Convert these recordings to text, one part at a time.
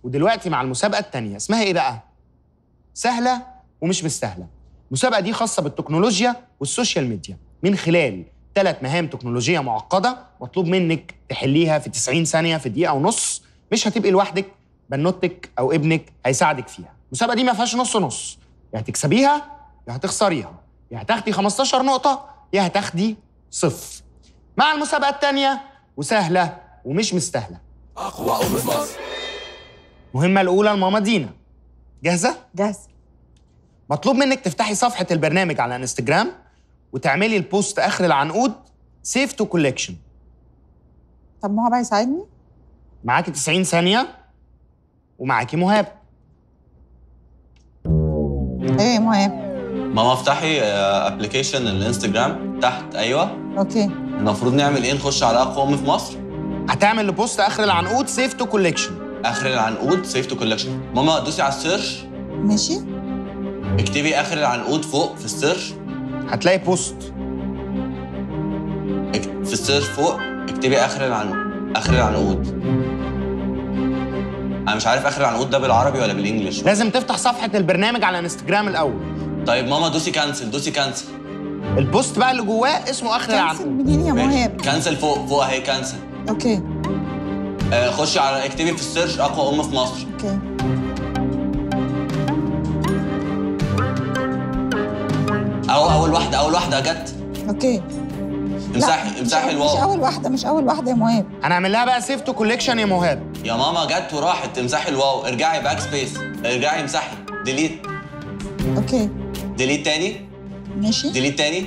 ودلوقتي مع المسابقه الثانيه اسمها ايه بقى سهله ومش مستاهله المسابقه دي خاصه بالتكنولوجيا والسوشيال ميديا من خلال ثلاث مهام تكنولوجيه معقده مطلوب منك تحليها في 90 ثانيه في دقيقه ونص مش هتبقي لوحدك بنوتك او ابنك هيساعدك فيها المسابقه دي ما فيهاش نص نص يا هتكسبيها يا هتخسريها يا هتاخدي 15 نقطه يا هتاخدي صفر مع المسابقه الثانيه وسهله ومش مستاهله أقوى أم في مصر المهمه الاولى لماما دينا جاهزه جاهز مطلوب منك تفتحي صفحة البرنامج على انستجرام وتعملي البوست آخر العنقود سيف تو كوليكشن طب ما هو بقى يساعدني معاكي 90 ثانية ومعاكي مهاب ايه مهم ماما افتحي ابلكيشن الانستجرام تحت ايوه اوكي المفروض نعمل ايه نخش على اقوى ام في مصر هتعمل البوست آخر العنقود سيف تو كوليكشن اخر العنقود سيف تو كولكشن ماما دوسي على السيرش ماشي اكتبي اخر العنقود فوق في السيرش هتلاقي بوست اك- في السيرش فوق اكتبي اخر العنقود اخر العنقود انا مش عارف اخر العنقود ده بالعربي ولا بالانجلش لازم تفتح صفحة البرنامج على انستجرام الأول طيب ماما دوسي كانسل دوسي كانسل البوست بقى اللي جواه اسمه آخر كنسل العنقود منين يا ماشي. مهاب كانسل فوق فوق اهي كانسل اوكي آه خشي على اكتبي في السيرش اقوى ام في مصر اوكي اهو اول واحده اول واحده جت اوكي امسحي لا، امسحي مش, مش الواو اول واحده مش اول واحده يا مهاب هنعمل لها بقى سيف تو كوليكشن يا مهاب يا ماما جت وراحت امسحي الواو ارجعي باك سبيس ارجعي امسحي ديليت اوكي ديليت تاني ماشي ديليت تاني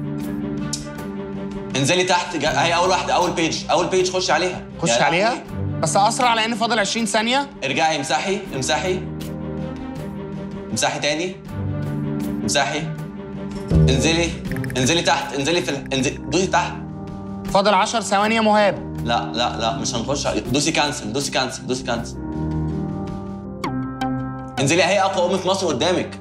انزلي تحت جا- اهي اول واحده اول بيج اول بيج خشي عليها خش يا عليها لهوي. بس أسرع لأن فاضل 20 ثانية ارجعي امسحي امسحي امسحي تاني امسحي انزلي انزلي تحت انزلي في ال... انزلي دوسي تحت فاضل 10 ثواني يا مهاب لا لا لا مش هنخش عليه دوسي كانسل دوسي كانسل دوسي كانسل انزلي اهي اقوى ام في مصر قدامك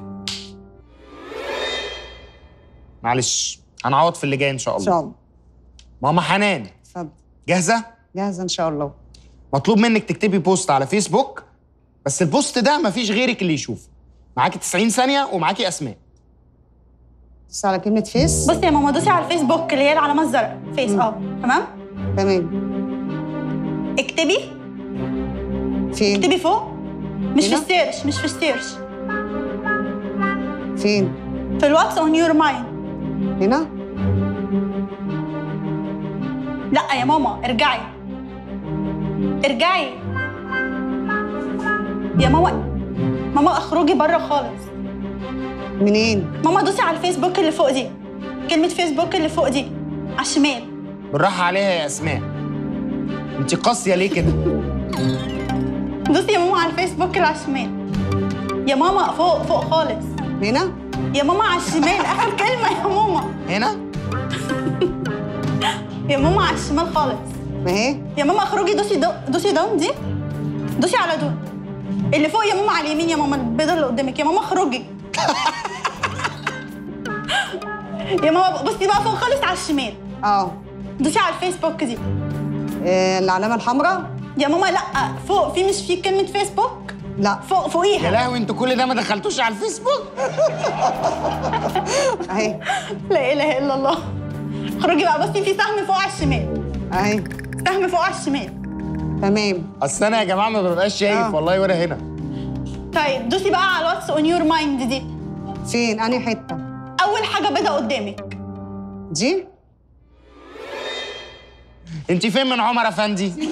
معلش هنعوض في اللي جاي إن شاء ان الله شاء الله ماما حنان اتفضل جاهزة؟ جاهزه ان شاء الله مطلوب منك تكتبي بوست على فيسبوك بس البوست ده مفيش غيرك اللي يشوفه معاكي 90 ثانية ومعاكي أسماء بس على كلمه فيس بصي يا ماما دوسي على الفيسبوك اللي هي العلامه الزرقاء فيس اه تمام تمام اكتبي فين اكتبي فوق مش في هنا؟ السيرش مش في السيرش فين في الواتس اون يور مايند هنا لا يا ماما ارجعي ارجعي يا ماما ماما اخرجي بره خالص منين ماما دوسي على الفيسبوك اللي فوق دي كلمه فيسبوك اللي فوق دي على الشمال بالراحة عليها يا أسماء أنت قاسية ليه كده؟ دوسي يا ماما على الفيسبوك اللي على الشمال يا ماما فوق فوق خالص هنا يا ماما على الشمال اخر كلمه يا ماما هنا؟ يا ماما على الشمال خالص ما هي يا ماما اخرجي دوسي دو دوسي دون دي دوسي على دون اللي فوق يا ماما على اليمين يا ماما البيضه اللي قدامك يا ماما اخرجي يا ماما بصي بقى فوق خالص على الشمال اه دوسي على الفيسبوك دي آه، العلامه الحمراء يا ماما لا فوق في مش في كلمه فيسبوك لا فوق يا فوقيها لهوي انتوا كل ده ما دخلتوش على الفيسبوك؟ اهي لا اله الا الله اخرجي بقى بصي في سهم فوق على الشمال اهي سهم فوق على الشمال تمام أصل أنا يا جماعة ما ببقاش شايف آه. والله ولا هنا طيب دوسي بقى على الواتس اون يور مايند دي فين انهي حته اول حاجه بيضه قدامك دي أنت فين من عمر أفندي؟ دي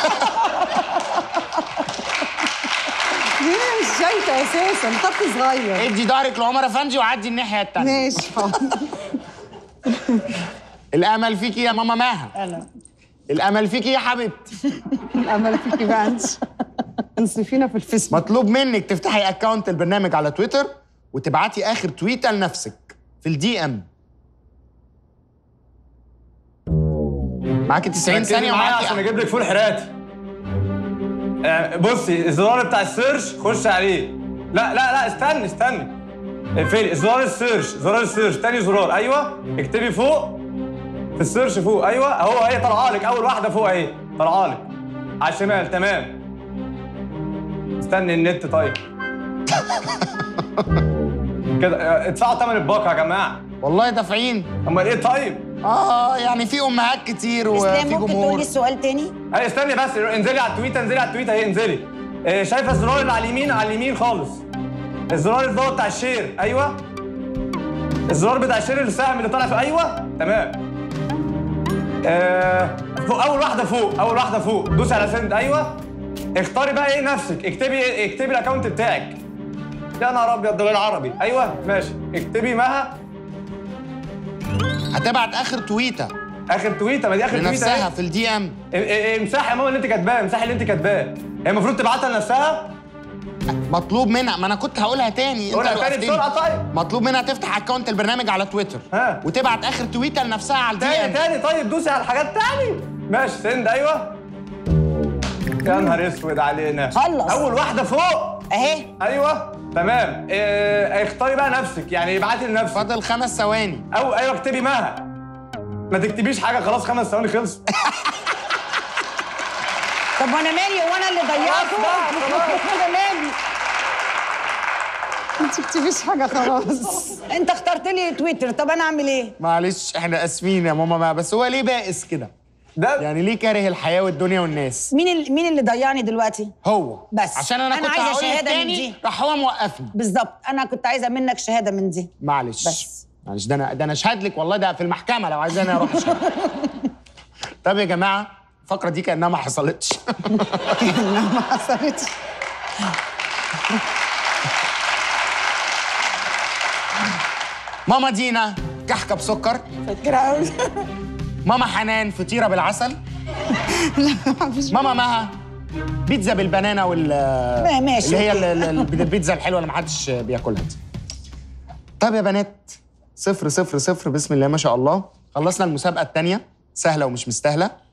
مش شايفه اساسا خط صغير ادي ظهرك لعمر أفندي وعدي الناحية التانية ماشي حاضر. الأمل فيكي يا ماما ماها انا الأمل فيكي يا حبيبتي الامل فيكي بقى انت انصفينا في الفيسبوك مطلوب منك تفتحي اكونت البرنامج على تويتر وتبعتي اخر تويته لنفسك في الدي ام معاكي 90 ركزي ثانيه معايا عشان ومعاكي اجيب لك فول حراتي آه، بصي الزرار بتاع السيرش خش عليه لا لا لا استني استني اقفلي زرار السيرش زرار السيرش تاني زرار ايوه اكتبي فوق في السيرش فوق ايوه اهو اهي طالعه لك اول واحده فوق اهي طالعه لك على الشمال تمام استني النت طيب كده آه، ادفعوا ثمن الباقه يا جماعه والله دافعين امال ايه طيب اه يعني في امهات كتير اسلام وفي ممكن جمهور تقولي السؤال تاني اي استني بس انزلي على التويته انزلي على التويته اهي انزلي آه، شايفه الزرار اللي على اليمين على اليمين خالص الزرار اللي هو بتاع الشير ايوه الزرار بتاع الشير السهم اللي طالع في ايوه تمام آه فوق اول واحده فوق اول واحده فوق دوسي على سند ايوه اختاري بقى ايه نفسك اكتبي اكتبي الاكونت بتاعك يا نهار ابيض ده بالعربي ايوه ماشي اكتبي مها هتبعت اخر تويته اخر تويته ما دي اخر تويته لنفسها اهي. في الدي ام إيه- إيه- امسحي يا ماما اللي انت كاتباه امسحي اللي انت كاتباه هي المفروض تبعتها لنفسها مطلوب منها ما انا كنت هقولها تاني قولها اللي تاني وقفتني. بسرعة طيب. مطلوب منها تفتح اكونت البرنامج على تويتر ها. وتبعت اخر تويته لنفسها على الدي تاني ام تاني طيب دوسي على الحاجات تاني ماشي سند ايوه يا نهار اسود علينا خلص. اول واحده فوق اهي ايوه تمام إيه اختاري بقى نفسك يعني ابعتي لنفسك فاضل خمس ثواني او ايوه اكتبي مها ما تكتبيش حاجه خلاص خمس ثواني خلص طب وانا مالي وانا اللي ضيعته خلاص بقى، خلاص. انا مالي انت بتكتبيش حاجه خلاص انت اخترت لي تويتر طب انا اعمل ايه معلش احنا اسفين يا ماما ما بس هو ليه بائس كده ده يعني ليه كاره الحياه والدنيا والناس مين ال... مين اللي ضيعني دلوقتي هو بس. عشان انا, أنا كنت عايزة هقول لك شهادة من تاني دي. راح هو موقفني بالظبط انا كنت عايزه منك شهاده من دي معلش بس. معلش ده انا ده انا اشهد لك والله ده في المحكمه لو عايزاني اروح اشهد طب يا جماعه الفقره دي كانها ما حصلتش ما حصلتش ماما دينا كحكه بسكر فاكره قوي ماما حنان فطيره بالعسل ماما مها بيتزا بالبنانه وال ما- ماشي. اللي هي ال- ال- البيتزا الحلوه اللي محدش بياكلها دي طب يا بنات صفر صفر صفر بسم الله ما شاء الله خلصنا المسابقه الثانيه سهله ومش مستاهله